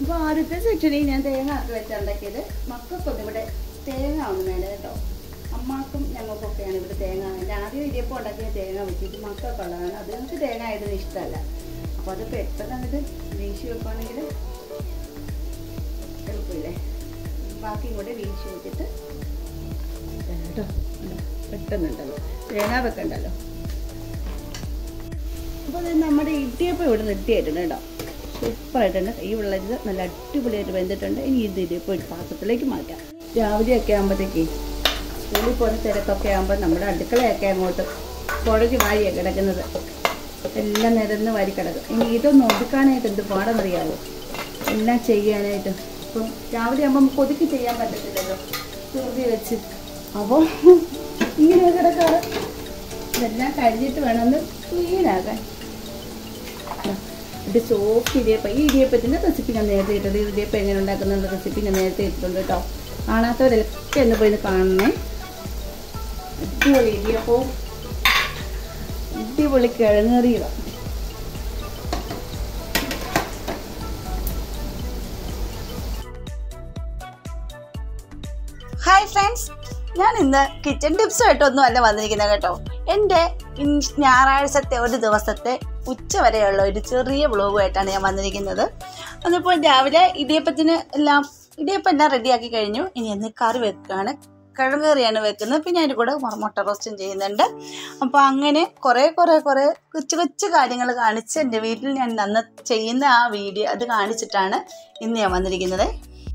അപ്പോൾ ആദ്യത്തെ സെക്ഷനിൽ ഞാൻ തേങ്ങ വെച്ചുണ്ടാക്കിയത് മക്കൾക്കൊന്നും ഇവിടെ തേങ്ങ ഒന്നും വേണ്ട കേട്ടോ അമ്മാക്കും ഞങ്ങൾക്കൊക്കെയാണ് ഇവിടെ തേങ്ങ വേണ്ടത് ആദ്യം ഇടിയപ്പം ഉണ്ടാക്കിയ തേങ്ങ വെച്ചിട്ട് മക്കൾക്കുള്ളതാണ് അത് നമുക്ക് തേങ്ങ ആയതൊന്നും ഇഷ്ടമല്ല അപ്പോൾ അത് പെട്ടെന്ന് അങ്ങോട്ട് വീശി വെക്കുകയാണെങ്കിൽ എളുപ്പമില്ലേ ബാക്കിയും കൂടെ വീശി വെച്ചിട്ട് കേട്ടോ പെട്ടെന്നുണ്ടല്ലോ തേങ്ങ വെക്കണ്ടല്ലോ അപ്പോൾ അത് നമ്മുടെ ഇടിയപ്പം ഇവിടെ റെഡിയായിട്ടുണ്ട് കേട്ടോ സൂപ്പറായിട്ടുണ്ട് ഈ വെള്ളരിത് നല്ല അടിപൊളിയായിട്ട് വെന്തിട്ടുണ്ട് ഇനി ഇത് ഇടിയപ്പം ഒരു പാത്രത്തിലേക്ക് മാറ്റാം രാവിലെയൊക്കെ ആകുമ്പോഴത്തേക്ക് സ്കൂളിൽ പോകുന്ന തിരക്കൊക്കെ ആകുമ്പോൾ നമ്മുടെ അടുക്കളയൊക്കെ അങ്ങോട്ട് കുഴച്ച് വാരിയാണ് കിടക്കുന്നത് എല്ലാം നിരന്ന് വാരി കിടക്കും ഇനി ഇതൊന്ന് ഒതുക്കാനായിട്ട് എന്ത് പാടെന്നറിയാമോ എല്ലാം ചെയ്യാനായിട്ട് ഇപ്പം രാവിലെ ആകുമ്പോൾ നമുക്ക് ഒതുക്കി ചെയ്യാൻ പറ്റത്തില്ലല്ലോ ധൃതി വെച്ച് അപ്പോൾ ഇങ്ങനെ കിടക്കാറ് ഇതെല്ലാം കഴിഞ്ഞിട്ട് വേണമെന്ന് ക്ലീനാക്കാൻ ഇത് സോഫ്റ്റ് ഇടിയപ്പം ഈ ഇടിയപ്പത്തിൻ്റെ റെസിപ്പി ഞാൻ നേരത്തെ ഇട്ടത് ഈ ഇടിയപ്പം എങ്ങനെ ഉണ്ടാക്കുന്ന റെസിപ്പി ഞാൻ നേരത്തെ ഇട്ടിട്ടുണ്ട് കേട്ടോ കാണാത്തവരൊക്കെ ഒന്ന് പോയി ഒന്ന് കാണണേ അടിപൊളി ഇടിയപ്പവും അടിപൊളി കിഴങ്ങേറിയതാണ് ഹായ് ഫ്രണ്ട്സ് ഞാൻ ഇന്ന് കിച്ചൺ ടിപ്സുമായിട്ടൊന്നും അല്ല വന്നിരിക്കുന്നത് കേട്ടോ എൻ്റെ ഇൻ- ഞായറാഴ്ചത്തെ ഒരു ദിവസത്തെ ഉച്ച വരെയുള്ള ഒരു ചെറിയ വ്ളോഗുമായിട്ടാണ് ഞാൻ വന്നിരിക്കുന്നത് അതിപ്പോൾ രാവിലെ ഇടിയപ്പത്തിന് എല്ലാം ഇടിയപ്പം എല്ലാം റെഡിയാക്കി കഴിഞ്ഞു ഇനി എന്ന് കറി വെക്കുകയാണ് കിഴങ്ങേറിയാണ് വെക്കുന്നത് പിന്നെ അതിൻ്റെ കൂടെ മൊ- മുട്ട റോസ്റ്റും ചെയ്യുന്നുണ്ട് അപ്പോൾ അങ്ങനെ കുറേ കുറേ കുറേ കൊച്ചു കൊച്ചു കാര്യങ്ങൾ കാണിച്ച് എൻ്റെ വീട്ടിൽ ഞാൻ അന്ന് ചെയ്യുന്ന ആ വീഡിയോ അത് കാണിച്ചിട്ടാണ് ഇന്ന് ഞാൻ വന്നിരിക്കുന്നത്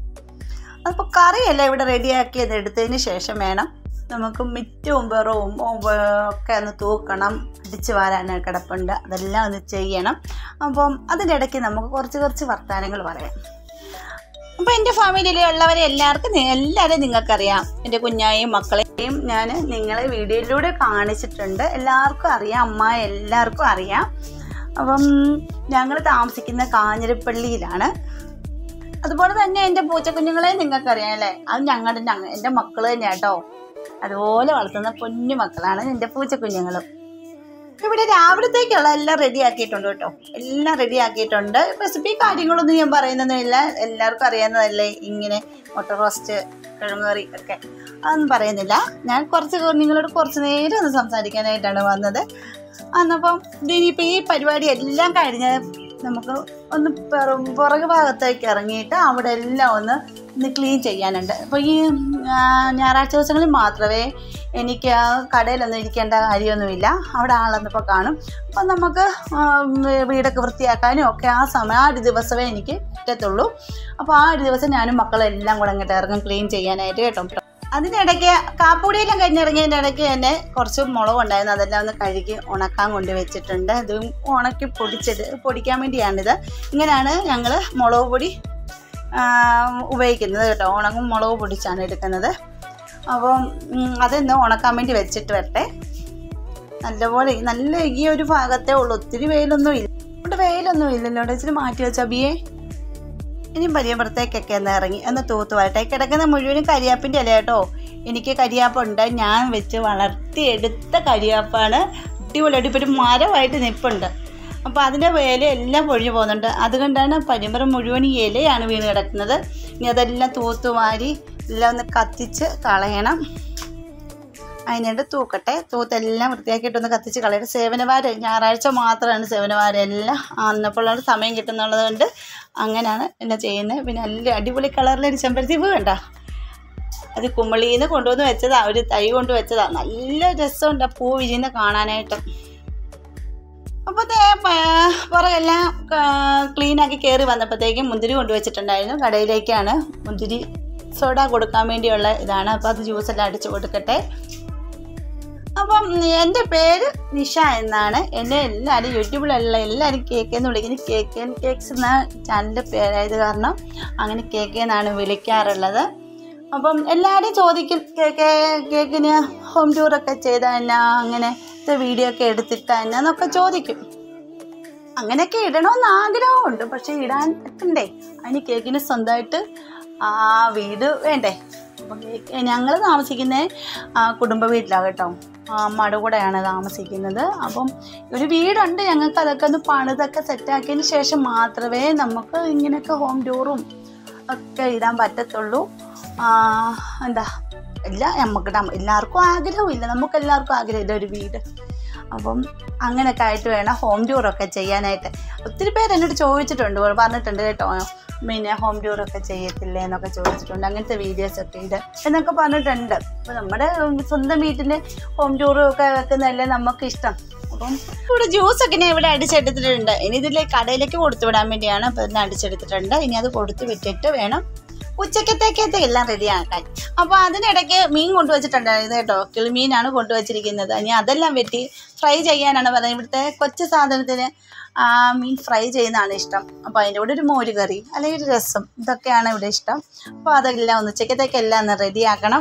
അപ്പോൾ കറിയെല്ലാം ഇവിടെ റെഡിയാക്കിയത് എടുത്തതിന് ശേഷം വേണം നമുക്ക് മിറ്റവും വെറവും ഒക്കെ ഒന്ന് തൂക്കണം അടിച്ചു വാരാൻ കിടപ്പുണ്ട് അതെല്ലാം ഒന്ന് ചെയ്യണം അപ്പം അതിനിടയ്ക്ക് നമുക്ക് കുറച്ച് കുറച്ച് വർത്തമാനങ്ങൾ പറയാം അപ്പോൾ എൻ്റെ ഫാമിലിയിലുള്ളവരെ എല്ലാവർക്കും നി- എല്ലാവരെയും നിങ്ങൾക്കറിയാം എൻ്റെ കുഞ്ഞായും മക്കളെയും ഞാൻ നിങ്ങളെ വീഡിയോയിലൂടെ കാണിച്ചിട്ടുണ്ട് എല്ലാവർക്കും അറിയാം അമ്മ എല്ലാവർക്കും അറിയാം അപ്പം ഞങ്ങൾ താമസിക്കുന്ന കാഞ്ഞിരപ്പള്ളിയിലാണ് അതുപോലെ തന്നെ എൻ്റെ പൂച്ചക്കുഞ്ഞുങ്ങളെ നിങ്ങൾക്കറിയാം അല്ലേ അത് ഞങ്ങളുടെ ഞങ്ങ എൻ്റെ മക്കൾ തന്നെ കേട്ടോ അതുപോലെ വളർത്തുന്ന കുഞ്ഞു മക്കളാണ് എൻ്റെ പൂച്ചക്കുഞ്ഞുങ്ങളും ഇവിടെ രാവിലത്തേക്കുള്ള എല്ലാം റെഡി ആക്കിയിട്ടുണ്ട് കേട്ടോ എല്ലാം റെഡി ആക്കിയിട്ടുണ്ട് റെസിപ്പി കാര്യങ്ങളൊന്നും ഞാൻ പറയുന്നൊന്നുമില്ല എല്ലാവർക്കും അറിയാവുന്നതല്ലേ ഇങ്ങനെ മുട്ട റോസ്റ്റ് കിഴങ്ങറി ഒക്കെ അതൊന്നും പറയുന്നില്ല ഞാൻ കുറച്ച് നിങ്ങളോട് കുറച്ച് നേരം ഒന്ന് സംസാരിക്കാനായിട്ടാണ് വന്നത് അന്നപ്പം ഇതിനിപ്പോൾ ഈ പരിപാടി എല്ലാം കഴിഞ്ഞ് നമുക്ക് ഒന്ന് പിറ- പുറകു ഭാഗത്തേക്ക് ഇറങ്ങിയിട്ട് അവിടെ എല്ലാം ഒന്ന് ഒന്ന് ക്ലീൻ ചെയ്യാനുണ്ട് അപ്പോൾ ഈ ആ, ഞായറാഴ്ച ദിവസങ്ങളിൽ മാത്രമേ എനിക്ക് ആ കടയിലൊന്നും ഇരിക്കേണ്ട കാര്യമൊന്നുമില്ല അവിടെ ആളെന്നിപ്പോൾ കാണും അപ്പം നമുക്ക് ആ, വീടൊക്കെ വൃത്തിയാക്കാനും ഒക്കെ ആ സമയം ആ ഒരു ദിവസമേ എനിക്ക് പറ്റത്തുള്ളൂ അപ്പോൾ ആ ഒരു ദിവസം ഞാനും മക്കളെല്ലാം കൂടെ അങ്ങോട്ട് ഇറങ്ങും ക്ലീൻ ചെയ്യാനായിട്ട് കേട്ടോ അതിനിടയ്ക്ക് കാപ്പൂടിയെല്ലാം കഴിഞ്ഞിറങ്ങിയതിൻ്റെ ഇടയ്ക്ക് തന്നെ കുറച്ച് മുളക് ഉണ്ടായിരുന്നു അതെല്ലാം ഒന്ന് കഴുകി ഉണക്കാൻ കൊണ്ട് വെച്ചിട്ടുണ്ട് ഇതും ഉണക്കി പൊടിച്ചത് പൊടിക്കാൻ വേണ്ടിയാണിത് ഇങ്ങനെയാണ് ഞങ്ങൾ മുളക് പൊടി ആ, ഉപയോഗിക്കുന്നത് കേട്ടോ ഉണങ്ങും മുളക് പൊടിച്ചാണ് എടുക്കുന്നത് അപ്പം ഉം, അതൊന്ന് ഉണക്കാൻ വേണ്ടി വെച്ചിട്ട് വരട്ടെ നല്ലപോലെ നല്ല ഈ ഒരു ഭാഗത്തേ ഉള്ളൂ ഒത്തിരി വെയിലൊന്നും ഇല്ല ഇവിടെ വെയിലൊന്നും ഇല്ലല്ലോ ഇവിടെ ഇച്ചിരി മാറ്റി വെച്ചാൽ ബിയേ ഇനി പരിയപ്പുറത്തേക്കൊക്കെ ഒന്ന് ഇറങ്ങി ഒന്ന് തൂത്ത് വരട്ടെ കിടക്കുന്ന മുഴുവനും കരിയാപ്പിൻ്റെ ഇല കേട്ടോ എനിക്ക് കരിയാപ്പുണ്ട് ഞാൻ വെച്ച് വളർത്തിയെടുത്ത കരിയാപ്പാണ് അടിപൊളി അടിപൊളി മരമായിട്ട് നിൽപ്പുണ്ട് അപ്പോൾ അതിൻ്റെ വേല എല്ലാം പൊഴിഞ്ഞു പോകുന്നുണ്ട് അതുകൊണ്ടാണ് പരിമറം മുഴുവൻ ഈ ഇലയാണ് വീണ് കിടക്കുന്നത് ഇനി അതെല്ലാം തൂത്ത് വാരി എല്ലാം ഒന്ന് കത്തിച്ച് കളയണം അതിനായിട്ട് തൂക്കട്ടെ തൂത്തെല്ലാം വൃത്തിയാക്കിയിട്ടൊന്ന് കത്തിച്ച് കളയട്ടെ സേവനവാരം ഞായറാഴ്ച മാത്രമാണ് സേവനവാരം എല്ലാം അന്നപ്പോഴാണ് സമയം കിട്ടുന്നുള്ളത് കൊണ്ട് അങ്ങനെയാണ് എന്നെ ചെയ്യുന്നത് പിന്നെ നല്ല അടിപൊളി കളറിലൊരു ചെമ്പരത്തി പൂ കണ്ട അത് കുമ്മളിയിൽ നിന്ന് കൊണ്ടുവന്ന് വെച്ചതാ ഒരു തൈ കൊണ്ട് വെച്ചതാ നല്ല രസമുണ്ട് ആ പൂ വിരിയുന്ന കാണാനായിട്ട് അപ്പോൾ പുറകെല്ലാം ക്ലീനാക്കി കയറി വന്നപ്പോഴത്തേക്കും മുന്തിരി കൊണ്ടുവച്ചിട്ടുണ്ടായിരുന്നു കടയിലേക്കാണ് മുന്തിരി സോഡ കൊടുക്കാൻ വേണ്ടിയുള്ള ഇതാണ് അപ്പോൾ അത് ജ്യൂസെല്ലാം അടിച്ച് കൊടുക്കട്ടെ അപ്പം എൻ്റെ പേര് നിഷ എന്നാണ് എന്നെ എല്ലാവരും യൂട്യൂബിലുള്ള എല്ലാവരും കേക്ക് എന്ന് വിളിക്കുന്നത് കേക്ക് ആൻഡ് കേക്ക്സ് എന്ന ചാനലിൻ്റെ പേരായത് കാരണം അങ്ങനെ കേക്ക് എന്നാണ് വിളിക്കാറുള്ളത് അപ്പം എല്ലാവരും ചോദിക്കും കേക്ക് കേക്കിന് ഹോം ടൂറൊക്കെ ചെയ്താൽ എന്നാ അങ്ങനെ വീഡിയോ ഒക്കെ എടുത്തിട്ടാ എന്നാന്നൊക്കെ ചോദിക്കും അങ്ങനെയൊക്കെ ഇടണമെന്ന് ആഗ്രഹമുണ്ട് പക്ഷെ ഇടാൻ പറ്റണ്ടേ അതിന് കേക്കിന് സ്വന്തമായിട്ട് ആ വീട് വേണ്ടേ അപ്പം ഞങ്ങൾ താമസിക്കുന്നത് കുടുംബ വീട്ടിലാണ് കേട്ടോ ആ, അമ്മയുടെ കൂടെയാണ് താമസിക്കുന്നത് അപ്പം ഒരു വീടുണ്ട് ഞങ്ങൾക്ക് അതൊക്കെ ഒന്ന് പണിതൊക്കെ സെറ്റാക്കിയതിന് ശേഷം മാത്രമേ നമുക്ക് ഇങ്ങനെയൊക്കെ ഹോം ടൂറും ഒക്കെ ഇടാൻ പറ്റത്തുള്ളൂ ആ, എന്താ എല്ലാ നമുക്ക് നമ്മ- എല്ലാവർക്കും ആഗ്രഹമില്ല നമുക്ക് എല്ലാവർക്കും ആഗ്രഹമില്ല ഒരു വീട് അപ്പം അങ്ങനെയൊക്കെ ആയിട്ട് വേണം ഹോം ടൂറൊക്കെ ചെയ്യാനായിട്ട് ഒത്തിരി പേര് എന്നോട് ചോദിച്ചിട്ടുണ്ട് പറഞ്ഞിട്ടുണ്ട് കേട്ടോ പിന്നെ ഹോം ടൂറൊക്കെ ചെയ്യത്തില്ലേ എന്നൊക്കെ ചോദിച്ചിട്ടുണ്ട് അങ്ങനത്തെ വീഡിയോസൊക്കെ ഇത് എന്നൊക്കെ പറഞ്ഞിട്ടുണ്ട് അപ്പോൾ നമ്മുടെ സ്വന്തം വീട്ടിൻ്റെ ഹോം ടൂറും ഒക്കെ വെക്കുന്നതല്ലേ നമുക്ക് ഇഷ്ടം അപ്പം ഇവിടെ ജ്യൂസൊക്കെ ഞാൻ ഇവിടെ അടിച്ചെടുത്തിട്ടുണ്ട് ഇനി ഇതിലെ കടയിലേക്ക് കൊടുത്തു വിടാൻ വേണ്ടിയാണ് അപ്പോൾ ഇതിനെ അടിച്ചെടുത്തിട്ടുണ്ട് ഇനി അത് കൊടുത്തു വിട്ടിട്ട് വേണം ഉച്ചക്കത്തേക്കത്തെ എല്ലാം റെഡിയാക്കാൻ അപ്പോൾ അതിനിടയ്ക്ക് മീൻ കൊണ്ടുവച്ചിട്ടുണ്ടായിരുന്നു കേട്ടോ കിളിമീനാണ് കൊണ്ടുവച്ചിരിക്കുന്നത് ഇനി അതെല്ലാം വെട്ടി ഫ്രൈ ചെയ്യാനാണ് പറയുന്നത് ഇവിടുത്തെ കൊച്ചു സാധനത്തിന് ആ, മീൻ ഫ്രൈ ചെയ്യുന്നതാണ് ഇഷ്ടം അപ്പോൾ അതിൻ്റെ കൂടെ ഒരു മോര് കറി അല്ലെങ്കിൽ ഒരു രസം ഇതൊക്കെയാണ് ഇവിടെ ഇഷ്ടം അപ്പോൾ അതെല്ലാം ഒന്ന് ഉച്ചക്കത്തേക്കെല്ലാം ഒന്ന് റെഡിയാക്കണം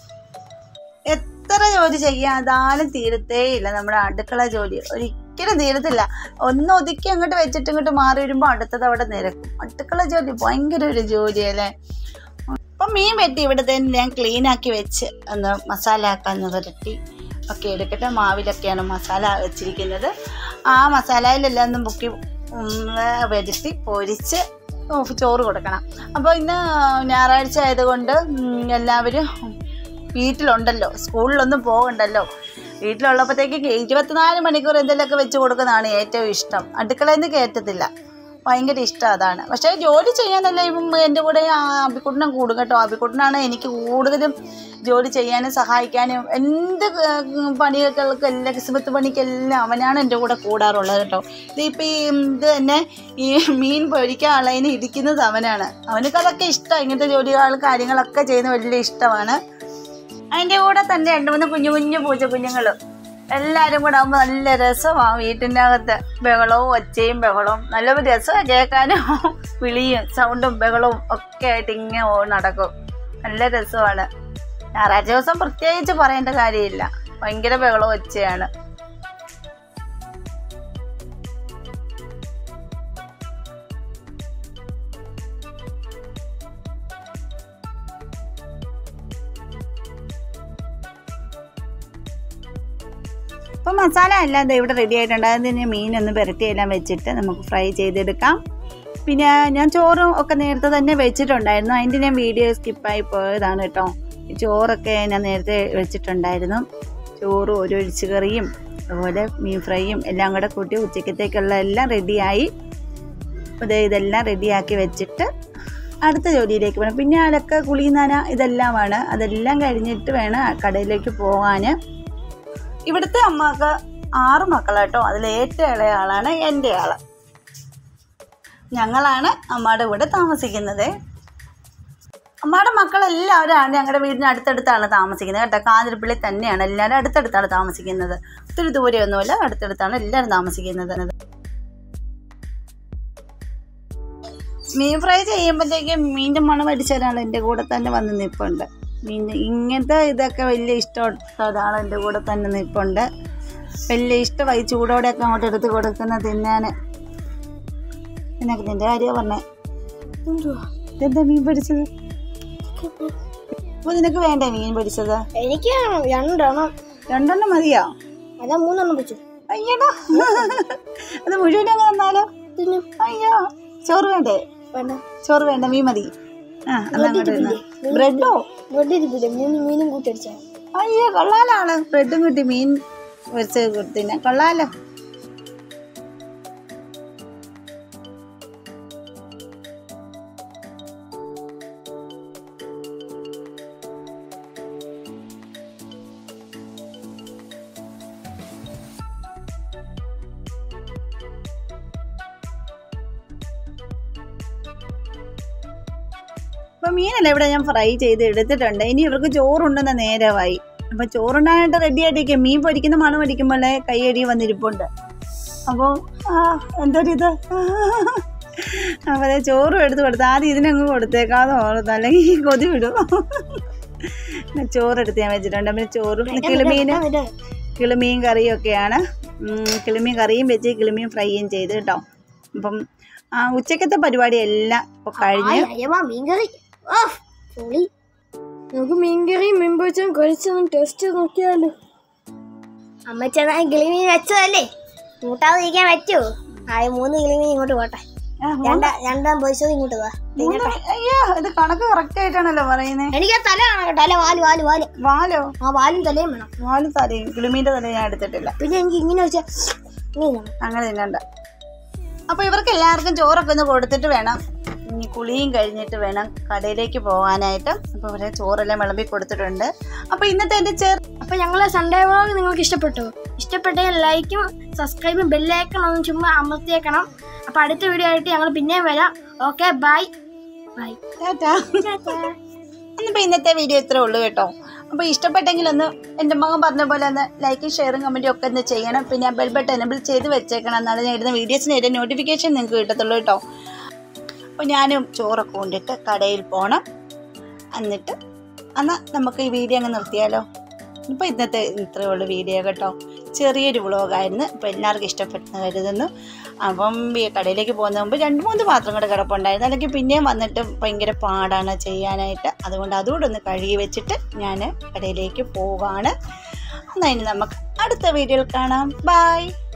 എത്ര ജോലി ചെയ്യാതാലും തീരത്തേ ഇല്ല നമ്മുടെ അടുക്കള ജോലി ഒരിക്കലും തീരത്തില്ല ഒന്ന് ഒതുക്കി അങ്ങോട്ട് വെച്ചിട്ട് ഇങ്ങോട്ട് മാറി വരുമ്പോൾ അടുത്തത് അവിടെ നിരക്കും അടുക്കള ജോലി ഭയങ്കര ഒരു ജോലിയല്ലേ അപ്പം മീൻ വെട്ടി ഇവിടെ തന്നെ ഞാൻ ക്ലീൻ ആക്കി വെച്ച് ഒന്ന് മസാല ആക്കാന്ന് വരട്ടി ഒക്കെ എടുക്കട്ടെ മാവിലൊക്കെയാണ് മസാല വെച്ചിരിക്കുന്നത് ആ മസാലയിലെല്ലാം ഒന്ന് മുക്കി ഉം, വരുത്തി പൊരിച്ച് ഉം, ചോറ് കൊടുക്കണം അപ്പോൾ ഇന്ന് ഞായറാഴ്ച ആയതുകൊണ്ട് ഉം, എല്ലാവരും വീട്ടിലുണ്ടല്ലോ സ്കൂളിലൊന്നും പോകണ്ടല്ലോ വീട്ടിലുള്ളപ്പോഴത്തേക്ക് ഇരുപത്തിനാല് മണിക്കൂർ എന്തെങ്കിലുമൊക്കെ വെച്ച് കൊടുക്കുന്നതാണ് ഏറ്റവും ഇഷ്ടം അടുക്കളയിൽ നിന്ന് കയറ്റത്തില്ല ഭയങ്കര ഇഷ്ടം അതാണ് പക്ഷേ ജോലി ചെയ്യാനല്ല ഇപ്പം എൻ്റെ കൂടെ ആ അബിക്കുട്ടനും കൂടും കേട്ടോ അബിക്കുട്ടനാണ് എനിക്ക് കൂടുതലും ജോലി ചെയ്യാനും സഹായിക്കാനും എന്ത് ഏഹ്, പണികൾക്ക് എല്ലാ കിസ്മത്ത് പണിക്കെല്ലാം അവനാണ് എൻ്റെ കൂടെ കൂടാറുള്ളത് കേട്ടോ ഇതിപ്പോൾ ഈ ഇത് തന്നെ ഈ മീൻ പൊരിക്കാനുള്ളതിന് ഇരിക്കുന്നത് അവനാണ് അവനക്ക് അതൊക്കെ ഇഷ്ടമാണ് ഇങ്ങനത്തെ ജോലികൾ കാര്യങ്ങളൊക്കെ ചെയ്യുന്നത് വലിയ ഇഷ്ടമാണ് അതിൻ്റെ കൂടെ തന്നെ രണ്ട് മൂന്ന് കുഞ്ഞു കുഞ്ഞു പൂച്ച കുഞ്ഞുങ്ങളും എല്ലാവരും കൂടെ ആകുമ്പോൾ നല്ല രസമാണ് വീട്ടിൻ്റെ അകത്ത് ബഹളവും ഒച്ചയും ബഹളവും നല്ല രസമാണ് കേൾക്കാനും വിളിയും സൗണ്ടും ബഹളവും ഒക്കെ ആയിട്ട് ഇങ്ങനെ ഓ- നടക്കും നല്ല രസമാണ് ഞായറാഴ്ച ദിവസം പ്രത്യേകിച്ച് പറയേണ്ട കാര്യമില്ല ഭയങ്കര ബഹളവും ഒച്ചയാണ് ഇപ്പം മസാല എല്ലാം ദേ ഇവിടെ റെഡി ആയിട്ടുണ്ട് അതിന് മീനൊന്ന് പുരട്ടിയെല്ലാം വെച്ചിട്ട് നമുക്ക് ഫ്രൈ ചെയ്തെടുക്കാം പിന്നെ ഞാൻ ചോറും ഒക്കെ നേരത്തെ തന്നെ വെച്ചിട്ടുണ്ടായിരുന്നു അതിൻ്റെ ഞാൻ വീഡിയോ സ്കിപ്പായി പോയതാണ് കേട്ടോ ഈ ചോറൊക്കെ ഞാൻ നേരത്തെ വെച്ചിട്ടുണ്ടായിരുന്നു ചോറും ഒരു ഒഴിച്ചു കറിയും അതുപോലെ മീൻ ഫ്രൈയും എല്ലാം കൂടെ കൂട്ടി ഉച്ചക്കത്തേക്കുള്ള എല്ലാം റെഡിയായി അപ്പോൾ ദേ ഇതെല്ലാം റെഡിയാക്കി വെച്ചിട്ട് അടുത്ത ജോലിയിലേക്ക് വേണം പിന്നെ അലക്ക കുളി നന ഇതെല്ലാമാണ് അതെല്ലാം കഴിഞ്ഞിട്ട് വേണം കടയിലേക്ക് പോകാൻ ഇവിടുത്തെ അമ്മക്ക് ആറ് മക്കളാട്ടോ അതിൽ ഏറ്റവും ഇളയ ആളാണ് എൻ്റെ ആള് ഞങ്ങളാണ് അമ്മയുടെ കൂടെ താമസിക്കുന്നത് അമ്മയുടെ മക്കളെല്ലാവരും ഞങ്ങളുടെ വീടിന് അടുത്തടുത്താണ് താമസിക്കുന്നത് കേട്ടോ കാതിരപ്പള്ളി തന്നെയാണ് എല്ലാവരും അടുത്തടുത്താണ് താമസിക്കുന്നത് ഒത്തിരി ദൂരെയൊന്നുമില്ല അടുത്തടുത്താണ് എല്ലാവരും താമസിക്കുന്നത് മീൻ ഫ്രൈ ചെയ്യുമ്പോഴത്തേക്കും മീൻ്റെ മണം അടിച്ച ഒരാൾ എൻ്റെ കൂടെ തന്നെ വന്ന് നിൽപ്പുണ്ട് മീൻ ഇങ്ങനത്തെ ഇതൊക്കെ വലിയ ഇഷ്ടമുള്ള ഒരാൾ എൻ്റെ കൂടെ തന്നെ നിൽപ്പുണ്ട് വലിയ ഇഷ്ടമായി ചൂടോടെയൊക്കെ അങ്ങോട്ട് എടുത്ത് കൊടുക്കുന്ന തിന്നാൻ നിനക്ക് നിൻ്റെ കാര്യമാണ് പറഞ്ഞേ എന്തുവാ? ഇതെന്താ മീൻ പൊരിച്ചത് അപ്പോൾ നിനക്ക് വേണ്ടേ മീൻ പൊരിച്ചത് എനിക്ക് രണ്ടെണ്ണം രണ്ടെണ്ണം മതിയോ അതാ മൂന്നെണ്ണം വെച്ചു അയ്യടാ അത് മുഴുവൻ അങ്ങ് തന്നാലോ പിന്നെ അയ്യോ ചോറ് വേണ്ടേ വേണ്ട ചോറ് വേണ്ട മീൻ മതി ആ എന്നാ അങ്ങോട്ട് ഇരുന്നോ. ബ്രെഡോ ബ്രെഡ് ഇരിപ്പില്ല മൂന്ന് മീനും കൂട്ടടിച്ചാ അയ്യോ കൊള്ളാലാണ് ബ്രെഡും കിട്ടി മീൻ പൊരിച്ചത് കൊടുത്തിന്നെ കൊള്ളാലോ അപ്പൊ മീനല്ല ഇവിടെ ഞാൻ ഫ്രൈ ചെയ്ത് എടുത്തിട്ടുണ്ട് ഇനി ഇവർക്ക് ചോറുണ്ടെന്ന നേരമായി അപ്പൊ ചോറുണ്ടായിട്ട് റെഡി ആയിട്ടിരിക്കും മീൻ പൊരിക്കുന്ന മണം അടിക്കുമ്പോഴേ കൈയടി വന്നിരിപ്പുണ്ട് അപ്പോൾ ആ എന്തൊരിത് അപ്പോൾ ദേ ചോറും എടുത്ത് കൊടുത്ത് ആദ്യം ഇതിനങ്ങ് കൊടുത്തേക്കാതെ ഓർത്ത് അല്ലെങ്കിൽ കൊതി വിടും ചോറെടുത്ത് ഞാൻ വെച്ചിട്ടുണ്ട് പിന്നെ ചോറും കിളിമീൻ കിളിമീൻ കറിയും ഒക്കെയാണ് ഉം, കിളിമീൻ കറിയും വെച്ച് കിളിമീൻ ഫ്രൈയും ചെയ്ത് കേട്ടോ അപ്പം ആ ഉച്ചക്കത്തെ പരിപാടി എല്ലാം ഇപ്പോൾ കഴിഞ്ഞ് അയ്യവാ മീൻ കറി ഓ പൊളി നമുക്ക് മീൻകറിയും മീൻപൊച്ചും കുഴച്ചൊന്നും ടേസ്റ്റ് നോക്കിയാലോ അമ്മച്ചെന്നാ കിളിമീൻ വെച്ചതല്ലേ കൂട്ടാതിരിക്കാൻ പറ്റുമോ ആ മൂന്ന് കിളിമീൻ ഇങ്ങോട്ട് പോട്ടെ ആ, രണ്ടാ രണ്ടാം പൊരിച്ചത് ഇങ്ങോട്ട് വാ മൂന്ന് അയ്യോ ഇത് കണക്ക് കറക്റ്റ് ആയിട്ടാണല്ലോ പറയുന്നത് എനിക്ക് ആ തല കാണാം കേട്ടോ അല്ല വാല് വാല് വാല് വാലോ ആ വാലും തലയും വേണം വാലും തലയും കിളിമീൻ്റെ തല ഞാൻ എടുത്തിട്ടില്ല പിന്നെ എനിക്ക് ഇങ്ങനെ വെച്ചാൽ ഇങ്ങനെ വേണം. അങ്ങനെ തിന്നണ്ട അപ്പൊ ഇവർക്ക് എല്ലാവർക്കും ചോറൊക്കെ ഒന്ന് കൊടുത്തിട്ട് വേണം ഇനി കുളിയും കഴിഞ്ഞിട്ട് വേണം കടയിലേക്ക് പോകാനായിട്ട് അപ്പൊ ഇവരെ ചോറെല്ലാം വിളമ്പി കൊടുത്തിട്ടുണ്ട് അപ്പൊ ഇന്നത്തെ എന്റെ ചെറു അപ്പൊ ഞങ്ങളെ സൺഡേ വ്ളോഗ് നിങ്ങൾക്ക് ഇഷ്ടപ്പെട്ടോ ഇഷ്ടപ്പെട്ടെങ്കിൽ ലൈക്കും സബ്സ്ക്രൈബും ബെല്ലൈക്കണം ഒന്ന് ചുമ്മാ അമർത്തിയേക്കണം അപ്പൊ അടുത്ത വീഡിയോ ആയിട്ട് ഞങ്ങൾ പിന്നെയും വരാം ഓക്കെ ബൈ ബൈ ടാറ്റാ എന്നിപ്പോൾ ഇന്നത്തെ വീഡിയോ ഇത്രേ ഉള്ളൂ കേട്ടോ അപ്പോൾ ഇഷ്ടപ്പെട്ടെങ്കിൽ ഒന്ന് എൻ്റെ മകൻ പറഞ്ഞ പോലെ ഒന്ന് ലൈക്കും ഷെയറും കമൻറ്റും ഒക്കെ ഒന്ന് ചെയ്യണം പിന്നെ ബെൽ ബട്ടൺ എനബിൾ ചെയ്ത് വെച്ചേക്കണം എന്നാലും ഞാൻ ഇടുന്ന വീഡിയോസിന് ഒരു നോട്ടിഫിക്കേഷൻ നിങ്ങൾക്ക് കിട്ടത്തുള്ളൂ കേട്ടോ അപ്പോൾ ഞാനും ചോറൊക്കെ കൊണ്ടിട്ട് കടയിൽ പോകണം എന്നിട്ട് എന്നാൽ നമുക്ക് ഈ വീഡിയോ അങ്ങ് നിർത്തിയാലോ ഇപ്പോൾ ഇന്നത്തെ ഇത്രയേ ഉള്ളൂ വീഡിയോ കേട്ടോ ചെറിയൊരു വ്ളോഗായിരുന്നു അപ്പോൾ എല്ലാവർക്കും ഇഷ്ടപ്പെട്ടെന്ന് കരുതുന്നു അപ്പം ഈ കടയിലേക്ക് പോകുന്ന മുമ്പ് രണ്ട് മൂന്ന് പാത്രം കൂടെ കിടപ്പുണ്ടായിരുന്നു അല്ലെങ്കിൽ പിന്നെയും വന്നിട്ട് ഭയങ്കര പാടാണ് ചെയ്യാനായിട്ട് അതുകൊണ്ട് അതുകൂടെ ഒന്ന് കഴുകി വെച്ചിട്ട് ഞാൻ കടയിലേക്ക് പോവാണ് എന്നാൽ ഇനി നമുക്ക് അടുത്ത വീഡിയോയിൽ കാണാം ബായ്